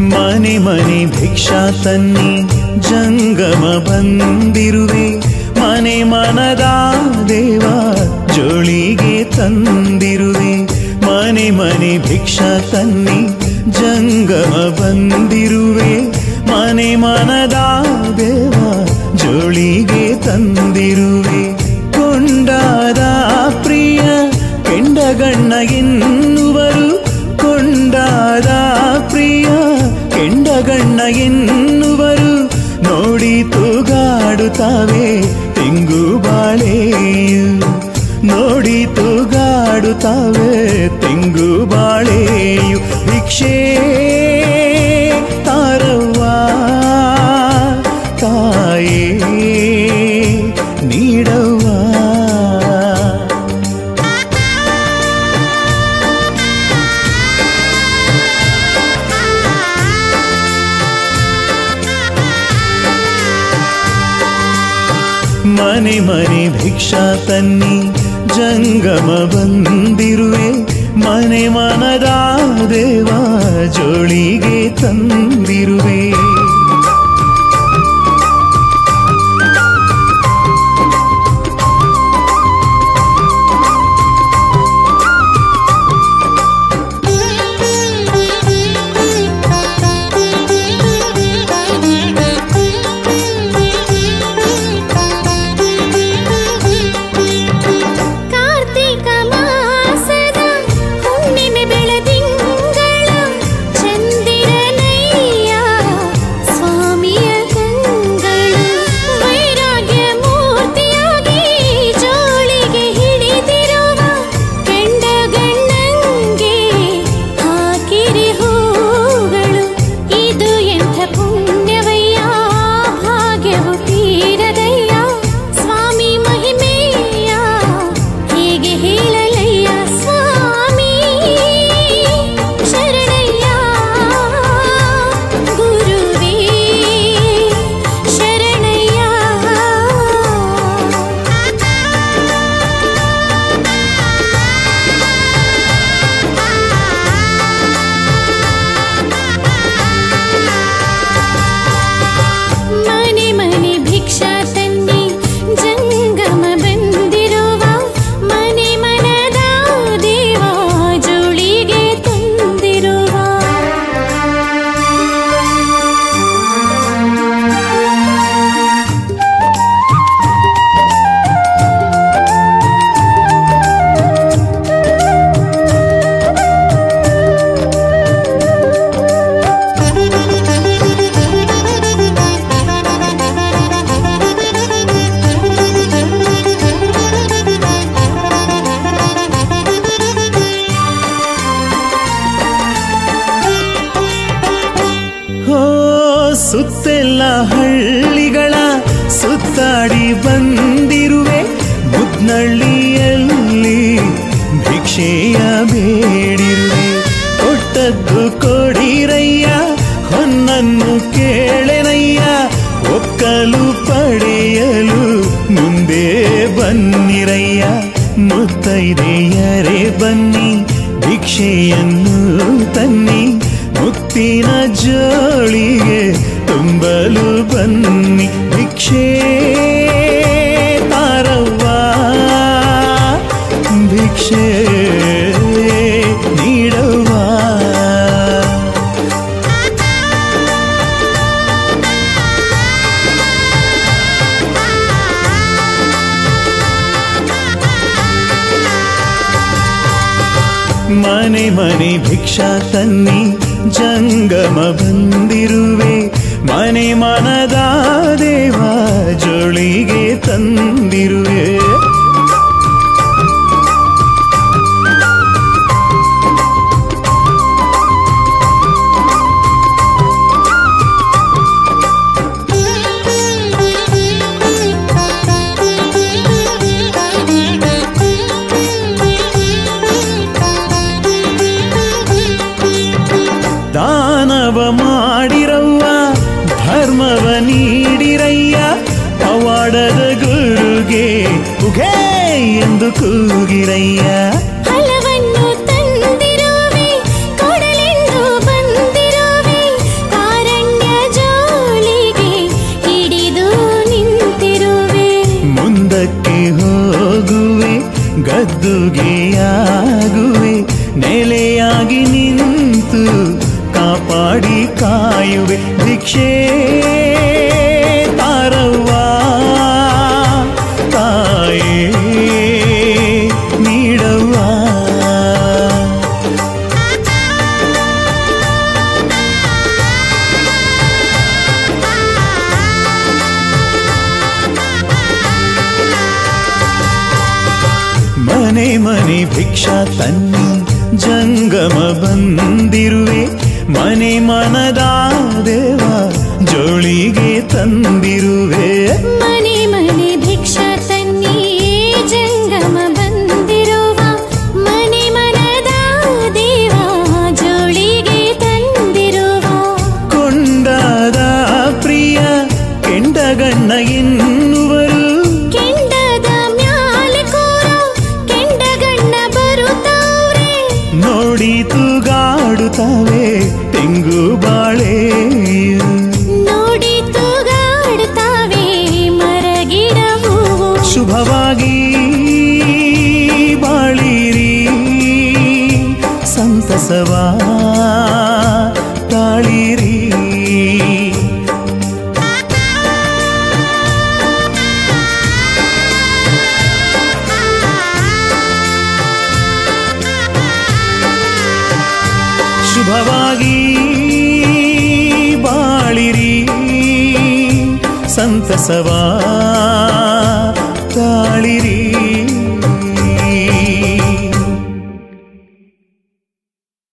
ಮನೆ ಮನೆ ಭಿಕ್ಷಾ ತನ್ನಿ ಜಂಗಮ ಬಂದಿರುವೆ ಮನೆ ಮನದ ದೇವ ಜೋಳಿಗೆ ತಂದಿರುವೆ ಮನೆ ಮನೆ ಭಿಕ್ಷಾ ತನ್ನಿ ಜಂಗಮ ಬಂದಿರುವೆ ಮನೆ ಮನದ ದೇವ ಜೋಳಿಗೆ ತಂದಿರುವೆ ಕೊಂಡಾದ ಪ್ರಿಯ ಕೆಂಡಗಣ್ಣ ಎನ್ನುವರು ಕೊಂಡಾದ ಪ್ರಿಯ ಕೆಂಡಗಣ್ಣ ಎನ್ನುವರು ನೋಡಿ ತೂಗಾಡುತ್ತಾವೆ ತೆಂಗು ಬಾಳೆಯು ನೋಡಿ ತೂಗಾಡುತ್ತಾವೆ ತೆಂಗು ಬಾಳೆಯು ಭಿಕ್ಷೆ ತಾರವ್ವ ತಾಯೇ ನೀಡವ್ವ ಮನೆ ಮನೆ ಭಿಕ್ಷಾ ತನ್ನಿ ಜಂಗಮ ಬಂದಿರುವೆ ಮನೆ ಮನದ ದೇವ ಜೋಳಿಗೆ ತಂದಿರುವೆ ಕಾರ್ತಿಕ ಮಾಸದ ಹುಣ್ಣಿಮೆ ಬೆಳದಿಂಗಳ ಚಂದಿರನಯ್ಯ ಸ್ವಾಮಿಯ ಕಂಗಳು ವೈರಾಗ್ಯ ಮೂರ್ತಿಯಾಗಿ ಜೋಳಿಗೆ ಹಿಡಿದಿರುವ ಕೆಂಡಗಣ್ಣಂಗೆ ಹಾಕಿರಿ ಹೂಗಳು ಇದು ಎಂಥ ಪುಣ್ಯವಯ್ಯ ಭಾಗ್ಯವು ತೀರದಯ್ಯ ಸ್ವಾಮಿ ಮಹಿಮೆಯ ಹೇಗೆ ಹೇಳಲಯ್ಯ ಸ್ವಾಮಿ ಶರಣಯ್ಯ ಗುರುವೇ ಶರಣಯ್ಯ ಮನೆ ಮನೆ ಭಿಕ್ಷಾ ತನ್ನಿ ಜಂಗಮ ಬಂದಿರುವ ಮನೆ ಮನದ ದೇವ ಜೋಳಿಗೆ ತಂದಿರುವ ಹೋ ಸುತ್ತೆಲ್ಲ ಹಳ್ಳಿಗಳ ಸುತ್ತಾಡಿ ಬಂದಿರುವೆ ಮುದ್ನಳ್ಳಿಯಲ್ಲಿ ಭಿಕ್ಷೆಯ ಬೇಡಿರುವೆ ಕೊಟ್ಟದ್ದು ಕೊಡಿರಯ್ಯ ಹೊನ್ನನ್ನು ಕೇಳೆನಯ್ಯ ಒಕ್ಕಲು ಪಡೆಯಲು ಮುಂದೆ ಬನ್ನಿರಯ್ಯ ಮುತ್ತೈದೆಯರೇ ಬನ್ನಿ ಭಿಕ್ಷೆಯನ್ನು ತನ್ನಿ ಮುತ್ತಿನ ಜೋಳಿಗೆ ತುಂಬಲು ಬನ್ನಿ ಭಿಕ್ಷೆ ತಾರವ್ವ ಭಿಕ್ಷೆ ನೀಡವ್ವ ಮನೆ ಮನೆ ಭಿಕ್ಷಾ ತನ್ನಿ ಜಂಗಮ ಬಂದಿರುವೆ ಮನೆ ಮನದ ದೇವ ಜೋಳಿಗೆ ತಂದಿರುವೆ ದಾನವ ಮಾಡಿರವ್ವ ಧರ್ಮವ ನೀಡಿರಯ್ಯ ಪವಾಡದ ಗುರುಗೆ ಉಘೇ ಎಂದು ಕೂಗಿರಯ್ಯ ಫಲವನ್ನು ತಂದಿರುವೆ ಕೊಡಲೆಂದು ಬಂದಿರುವೆ ಜೊತೆಯಾಗಿ ನಿಂತು ಕಾಪಾಡಿ ಕಾಯುವೆ ಭಿಕ್ಷೆ ತಾರವ್ವ ತಾಯೇ ನೀಡವ್ವ ಮನೆ ಮನೆ ಭಿಕ್ಷಾ ತನ್ನಿ ಜಂಗಮ ಬಂದಿರುವೆ ಮನೆ ಮನದ ದೇವ ಜೋಳಿಗೆ ತಂದಿರುವೆ ಮನೆ ಮನೆ ಭಿಕ್ಷಾ ತನ್ನಿ ಜಂಗಮ ಬಂದಿರುವ ಮನೆ ಮನದ ದೇವ ಜೋಳಿಗೆ ತಂದಿರುವ ಕೊಂಡಾದ ಪ್ರಿಯ ಕೆಂಡಗಣ್ಣ ಎನ್ನುವರು ಕೆಂಡದ ಮ್ಯಾಲೆ ಕೂರೋ ಕೆಂಡಗಣ್ಣ ಬರುತ್ತವ್ರೆ ನೋಡಿ ತೂಗಾಡುತ್ತವೆ ತೆಂಗು ಬಾಳೆ ನೋಡಿ ತೂಗಾಡುತ್ತಾವೆ ಮರಗಿಡ ಹೂವು ಶುಭವಾಗಿ ಬಾಳಿರಿ ಸಂತಸವಾ ತಾಳಿರಿ ಶುಭವಾಗಿ ಬಾಳಿರಿ ಸಂತಸವಾ ತಾಳಿರಿ